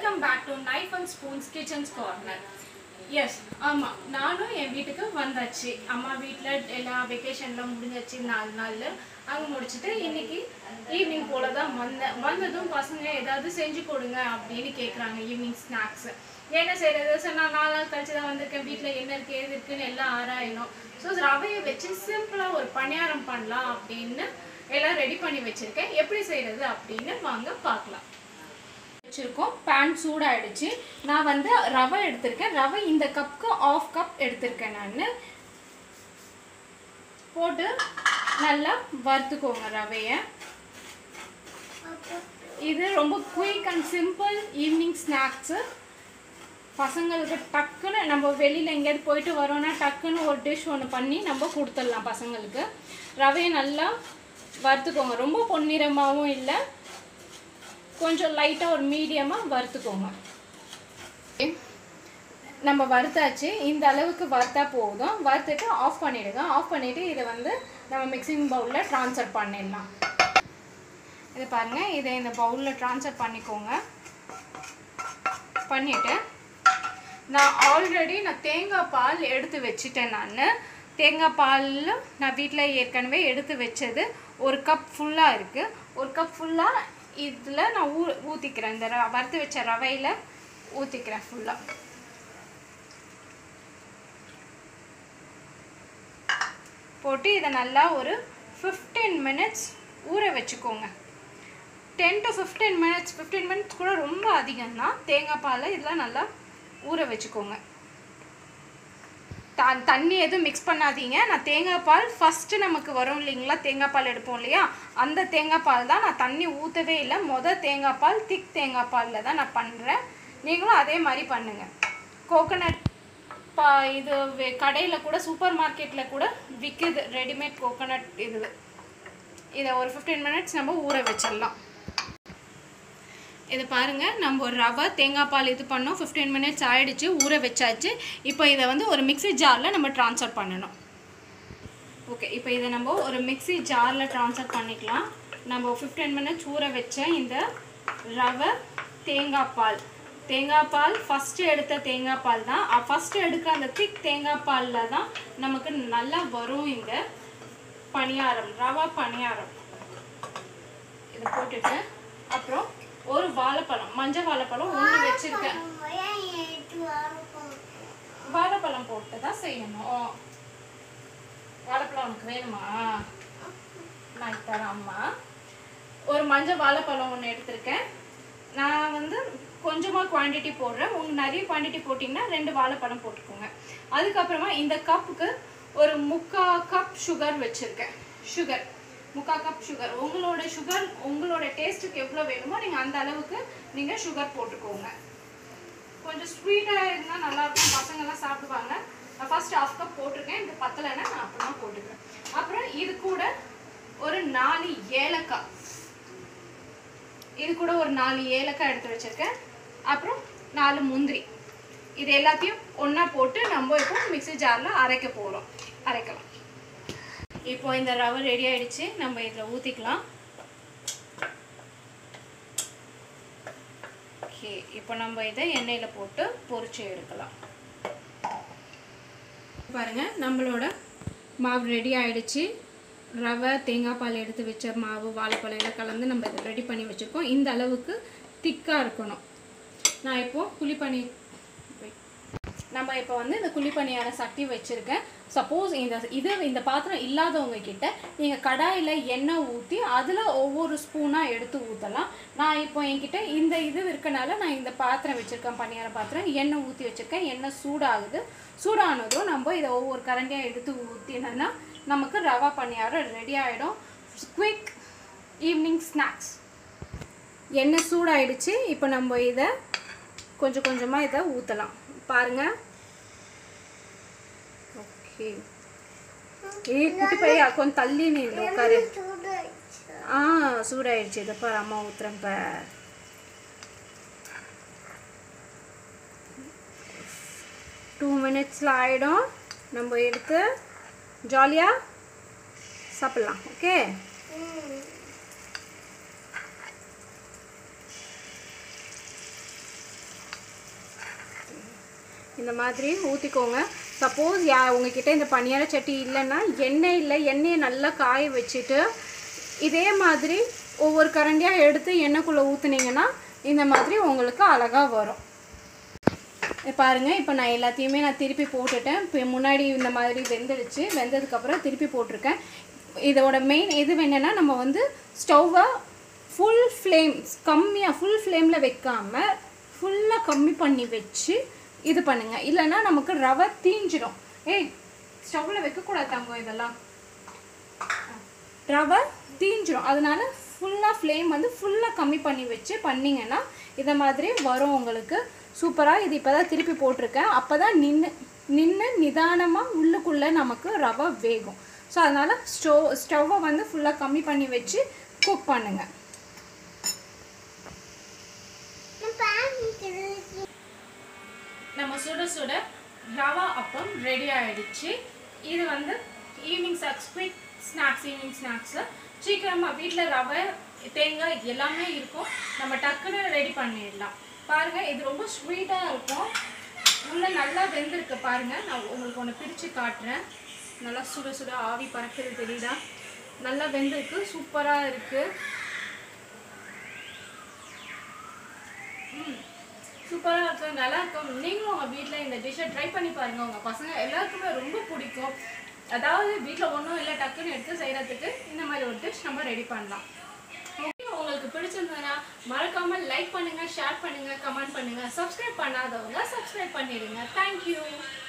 welcome back to knife and spoons kitchens corner yes ஆமாம் நானும் என் வீட்டுக்கு வந்தாச்சு அம்மா வீட்டில் எல்லா வெக்கேஷன்லாம் முடிஞ்சாச்சு நாலு நாளில் அங்கே முடிச்சுட்டு இன்னைக்கு ஈவினிங் போல தான் வந்தேன் வந்ததும் பசங்க ஏதாவது செஞ்சு கொடுங்க அப்படின்னு கேட்குறாங்க ஈவினிங் ஸ்நாக்ஸ் என்ன செய்யறது சார் நான் நாலு நாள் கழிச்சு தான் வந்திருக்கேன் வீட்டில் என்ன இருக்கு ஏது இருக்குன்னு எல்லாம் ஆராயணும் ஸோ ரவையை வச்சு சிம்பிளாக ஒரு பணியாரம் பண்ணலாம் அப்படின்னு எல்லாம் ரெடி பண்ணி வச்சுருக்கேன் எப்படி செய்கிறது அப்படின்னு வாங்க பார்க்கலாம் வச்சுருக்கோம் பேன் சூடாயிடுச்சு நான் வந்து ரவை எடுத்திருக்கேன் ரவை இந்த கப்புக்கு ஆஃப் கப் எடுத்திருக்கேன் நான் போட்டு நல்லா வறுத்துக்கோங்க ரவையை இது ரொம்ப quick and simple evening snacks பசங்களுக்கு டக்குன்னு நம்ம வெளியில் எங்கேயாவது போயிட்டு வரோன்னா டக்குன்னு ஒரு டிஷ் ஒன்று பண்ணி நம்ம கொடுத்துடலாம் பசங்களுக்கு ரவையை நல்லா வறுத்துக்கோங்க ரொம்ப பொன்னிறமாகவும் இல்லை கொஞ்சம் லைட்டாக ஒரு மீடியமாக வறுத்துக்கோங்க நம்ம வறுத்தாச்சு இந்த அளவுக்கு வறுத்தா போதும் வறுத்துட்டு ஆஃப் பண்ணிவிடுங்க ஆஃப் பண்ணிவிட்டு இதை வந்து நம்ம மிக்சிங் பவுலில் ட்ரான்ஸ்ஃபர் பண்ணிடலாம் இது பாருங்கள் இதை இந்த பவுலில் ட்ரான்ஸ்ஃபர் பண்ணிக்கோங்க பண்ணிவிட்டு நான் ஆல்ரெடி நான் தேங்காய் பால் எடுத்து வச்சுட்டேன் நான் தேங்காய் பால் நான் வீட்டில் ஏற்கனவே எடுத்து வச்சது ஒரு கப் ஃபுல்லாக இருக்குது ஒரு கப் ஃபுல்லாக இதில் நான் ஊ ஊற்றிக்கிறேன் இந்த ர வறுத்து வச்ச ரவையில் ஊற்றிக்கிறேன் ஃபுல்லாக போட்டு இதை நல்லா ஒரு ஃபிஃப்டீன் மினிட்ஸ் ஊற வச்சுக்கோங்க ten to fifteen minutes fifteen minutes கூட ரொம்ப அதிகம் தான் தேங்காய் பால் இதெல்லாம் நல்லா ஊற வச்சுக்கோங்க த தண்ணி எதுவும் மிக்ஸ் பண்ணாதீங்க நான் தேங்காய் பால் ஃபஸ்ட்டு நமக்கு வரும் இல்லைங்களா தேங்காய் பால் எடுப்போம் இல்லையா அந்த தேங்காய் பால் தான் நான் தண்ணி ஊற்றவே இல்லை மொதல் தேங்காய் பால் திக் தேங்காய் பாலில் தான் நான் பண்ணுறேன் நீங்களும் அதே மாதிரி பண்ணுங்கள் கோகனட் பா இது கடையில் கூட சூப்பர் மார்க்கெட்டில் கூட விற்குது ரெடிமேட் கோகனட் இது இதை ஒரு ஃபிஃப்டீன் மினிட்ஸ் நம்ம ஊற வச்சிடலாம் இது பாருங்கள் நம்ம ஒரு ரவை தேங்காய் பால் இது பண்ணோம் ஃபிஃப்டீன் மினிட்ஸ் ஆகிடுச்சு ஊற வச்சாச்சு இப்போ இதை வந்து ஒரு மிக்ஸி ஜாரில் நம்ம ட்ரான்ஸ்ஃபர் பண்ணணும் ஓகே இப்போ இதை நம்ம ஒரு மிக்ஸி ஜாரில் ட்ரான்ஸ்ஃபர் பண்ணிக்கலாம் நம்ம ஃபிஃப்டீன் மினிட்ஸ் ஊற வச்ச இந்த ரவை தேங்காய் பால் தேங்காய் பால் ஃபஸ்ட்டு எடுத்த தேங்காய் பால் தான் ஃபஸ்ட்டு எடுக்கிற அந்த திக் தேங்காய் பாலில் தான் நமக்கு நல்லா வரும் இந்த பணியாரம் ரவா பணியாரம் இதை போட்டுட்டு அப்புறம் ஒரு வாழைப்பழம் மஞ்சள் வாழைப்பழம் ஒன்று வச்சிருக்கேன் வாழைப்பழம் போட்டு தான் செய்யணும் வாழைப்பழம் உனக்கு வேணுமா நான் தரேன் அம்மா ஒரு மஞ்சள் வாழைப்பழம் ஒன்று எடுத்திருக்கேன் நான் வந்து கொஞ்சமாக குவான்டிட்டி போடுறேன் உங்களுக்கு நிறைய குவான்டிட்டி போட்டிங்கன்னா ரெண்டு வாழைப்பழம் போட்டுக்கோங்க அதுக்கப்புறமா இந்த கப்புக்கு ஒரு முக்கால் கப் சுகர் வச்சுருக்கேன் சுகர் முக்கால் கப் சுகர் உங்களோட சுகர் உங்களோட டேஸ்ட்டுக்கு எவ்வளோ வேணுமோ நீங்கள் அந்த அளவுக்கு நீங்கள் சுகர் போட்டுக்கோங்க கொஞ்சம் ஸ்வீட்டாக இருந்தால் நல்லாயிருக்கும் பசங்கள்லாம் சாப்பிடுவாங்க நான் ஃபர்ஸ்ட் ஹாஃப் கப் போட்டிருக்கேன் இது பத்தலைன்னா நான் அப்புறமா போட்டுக்கிறேன் அப்புறம் இது கூட ஒரு நாலு ஏலக்காய் இது கூட ஒரு நாலு ஏலக்காய் எடுத்து வச்சுருக்கேன் அப்புறம் நாலு முந்திரி இது எல்லாத்தையும் ஒன்றா போட்டு நம்ம இப்போ மிக்ஸி ஜாரில் அரைக்க போகிறோம் அரைக்கலாம் இப்போ இந்த ரவை ரெடி ஆயிடுச்சு நம்ம இதில் ஊற்றிக்கலாம் ஓகே இப்போ நம்ம இதை எண்ணெயில் போட்டு பொரிச்சு எடுக்கலாம் பாருங்க நம்மளோட மாவு ரெடி ஆயிடுச்சு ரவை தேங்காய் பால் எடுத்து வச்ச மாவு வாழைப்பழம் எல்லாம் கலந்து நம்ம இதை ரெடி பண்ணி வச்சுருக்கோம் இந்த அளவுக்கு திக்காக இருக்கணும் நான் இப்போது குழிப்பணி நம்ம இப்போ வந்து இந்த குழிப்பணியார சட்டி வச்சுருக்கேன் சப்போஸ் இந்த இது இந்த பாத்திரம் இல்லாதவங்க கிட்ட நீங்கள் கடாயில் எண்ணெய் ஊற்றி அதில் ஒவ்வொரு ஸ்பூனாக எடுத்து ஊற்றலாம் நான் இப்போ என்கிட்ட இந்த இது இருக்கனால நான் இந்த பாத்திரம் வச்சுருக்கேன் பணியார பாத்திரம் எண்ணெய் ஊற்றி வச்சுருக்கேன் எண்ணெய் சூடாகுது சூடானதும் நம்ம இதை ஒவ்வொரு கரண்டியாக எடுத்து ஊற்றினோன்னா நமக்கு ரவா பணியாரம் ரெடி ஆகிடும் குவிக் ஈவினிங் ஸ்நாக்ஸ் எண்ணெய் சூடாயிடுச்சு இப்போ நம்ம இதை கொஞ்சம் கொஞ்சமாக இதை ஊற்றலாம் பாருங்கள் ஓகே ஏய் குட்டி பையா கொஞ்சம் தள்ளி நீ உட்காரு ஆ சூடாயிடுச்சு இதை பாரு அம்மா ஊத்துறேன் பார் டூ மினிட்ஸில் ஆகிடும் நம்ம எடுத்து ஜாலியாக சாப்பிட்லாம் ஓகே இந்த மாதிரி ஊற்றிக்கோங்க சப்போஸ் யா உங்ககிட்ட இந்த பனியார சட்டி இல்லைன்னா எண்ணெய் இல்லை எண்ணெயை நல்லா காய வச்சுட்டு இதே மாதிரி ஒவ்வொரு கரண்டியாக எடுத்து எண்ணெய்க்குள்ளே ஊற்றுனீங்கன்னா இந்த மாதிரி உங்களுக்கு அழகாக வரும் இங்க பாருங்க இப்போ நான் எல்லாத்தையுமே நான் திருப்பி போட்டுட்டேன் இப்போ முன்னாடி இந்த மாதிரி வெந்துடுச்சு வெந்ததுக்கப்புறம் திருப்பி போட்டிருக்கேன் இதோட மெயின் இது என்னென்னா நம்ம வந்து ஸ்டவ்வை ஃபுல் ஃப்ளேம் கம்மியாக ஃபுல் ஃப்ளேமில் வைக்காம ஃபுல்லாக கம்மி பண்ணி வச்சு இது பண்ணுங்கள் இல்லைன்னா நமக்கு ரவை தீஞ்சிடும் ஏய் ஸ்டவ்வில் வைக்கக்கூடாது தங்கம் இதெல்லாம் ரவை தீஞ்சிரும் அதனால ஃபுல்லாக ஃப்ளேம் வந்து ஃபுல்லாக கம்மி பண்ணி வச்சு பண்ணிங்கன்னா இதை மாதிரி வரும் உங்களுக்கு சூப்பராக இது இப்போ தான் திருப்பி போட்டிருக்கேன் அப்போ தான் நின்று நின்று நிதானமாக உள்ளுக்குள்ளே நமக்கு ரவை வேகும் ஸோ அதனால் ஸ்டவ் ஸ்டவ்வை வந்து ஃபுல்லாக கம்மி பண்ணி வச்சு குக் பண்ணுங்கள் நம்ம சுட சுட ரவா அப்பம் ரெடி ஆயிடுச்சு இது வந்து evening snacks quick snacks evening snacks சீக்கிரமாக வீட்டில் ரவை தேங்காய் எல்லாமே இருக்கும் நம்ம டக்குன்னு ரெடி பண்ணிடலாம் பாருங்கள் இது ரொம்ப ஸ்வீட்டாக இருக்கும் உள்ளே நல்லா வெந்திருக்கு பாருங்கள் நான் உங்களுக்கு ஒன்று பிரித்து காட்டுறேன் நல்லா சுட சுட ஆவி பறக்கிறது தெரியுதா நல்லா வெந்திருக்கு சூப்பராக இருக்குது சூப்பராக இருக்கும் நல்லா இருக்கும் நீங்களும் உங்கள் வீட்டில் இந்த டிஷ்ஷை ட்ரை பண்ணி பாருங்கள் உங்கள் பசங்க எல்லாருக்குமே ரொம்ப பிடிக்கும் அதாவது வீட்டில் ஒன்றும் இல்லை டக்குன்னு எடுத்து செய்கிறதுக்கு இந்த மாதிரி ஒரு டிஷ் நம்ம ரெடி பண்ணலாம் ஓகே உங்களுக்கு பிடிச்சிருந்ததுன்னா மறக்காமல் லைக் பண்ணுங்கள் ஷேர் பண்ணுங்கள் கமெண்ட் பண்ணுங்கள் சப்ஸ்கிரைப் பண்ணாதவங்க சப்ஸ்கிரைப் பண்ணிடுங்க தேங்க்யூ